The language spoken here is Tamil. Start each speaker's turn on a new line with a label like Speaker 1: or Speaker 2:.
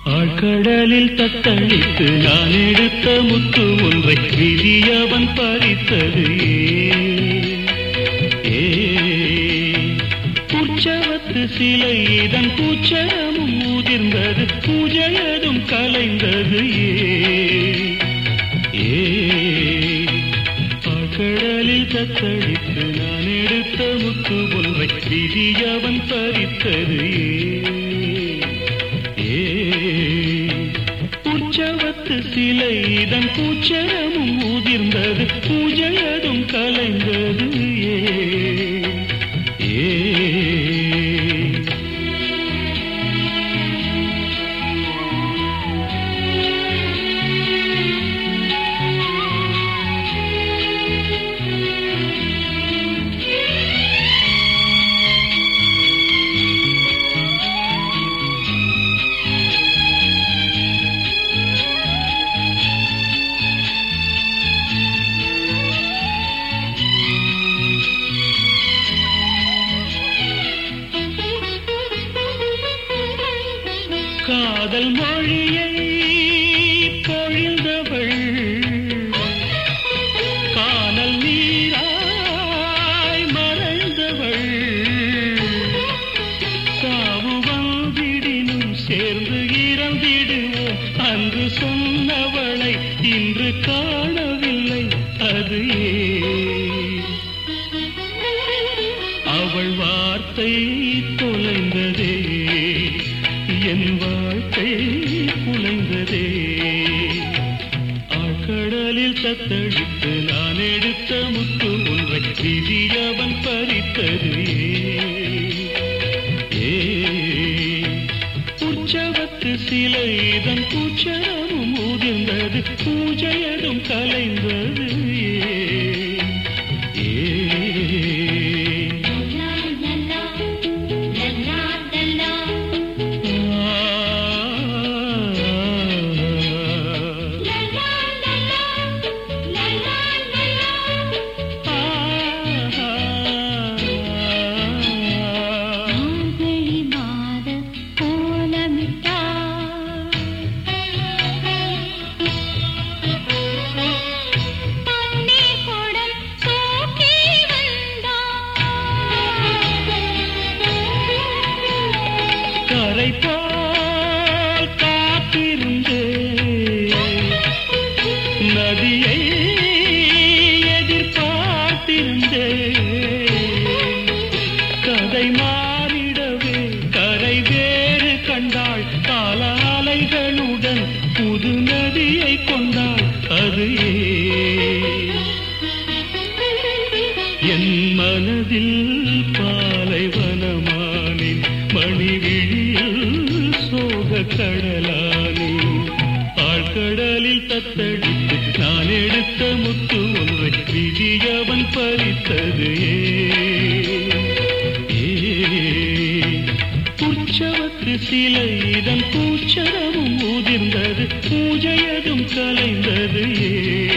Speaker 1: ஆழ்கடலில் தத்தளித்து நான் எடுத்த முத்து ஒன்றை விதியவன் பறித்தது ஏ உற்சவத்து சிலை இதன் பூச்சரமும் ஊதிர்ந்தது பூஜையதும் கலைந்தது ஏ கடலில் தத்தளித்து நான் எடுத்த முத்து ஒன்றை விதியவன் பறித்தது ஏ உற்சவத்து சிலை இதன் பூச்சரமும் ஊதிர்ந்தது பூஜையதும் கலைந்தது ஏ ஏ காதல் மொழியை பொழிந்தவள் காணல் நீராய் மறைந்தவள் சாவு வந்திடினும் சேர்ந்து இறந்திடுவோம் அன்று சொன்னவளை இன்று காணவில்லை அது ஏன்? அவள் வார்த்தை தொலைந்ததே என் வாழ்க்கை குலைந்ததே ஆழ்கடலில் தத்தளித்து நான் எடுத்த முத்து ஒன்றை விதியவன் பறித்தது ஏ உற்சவத்து சிலை இதன் பூச்சரமும் ஊதிர்ந்தது பூஜையதும் கலைந்தது ஏ
Speaker 2: மார்கழி மாத கோலமிட்டார் தண்ணீர் குடம் தூக்கி வந்தார்
Speaker 1: கரை போல் காத்திருந்து நதியை எதிர்பார்த்திருந்தே கதை மாறிடவே கரை வேறு கண்டாள் கால அலைகளுடன் புது நதியை கொண்டாள் அது ஏன்? என் மனதில் பாலைவனமானேன் மணிவிழியில் சோக கடலானே ஆழ்கடலில் தத்தடித்து நான் எடுத்த முத்து ஒன்றை விதியவன் பறித்தது ஏ உற்சவத்து சிலை இதன் பூச்சரமும் ஊதிர்ந்தது பூஜையதும் கலைந்தது ஏ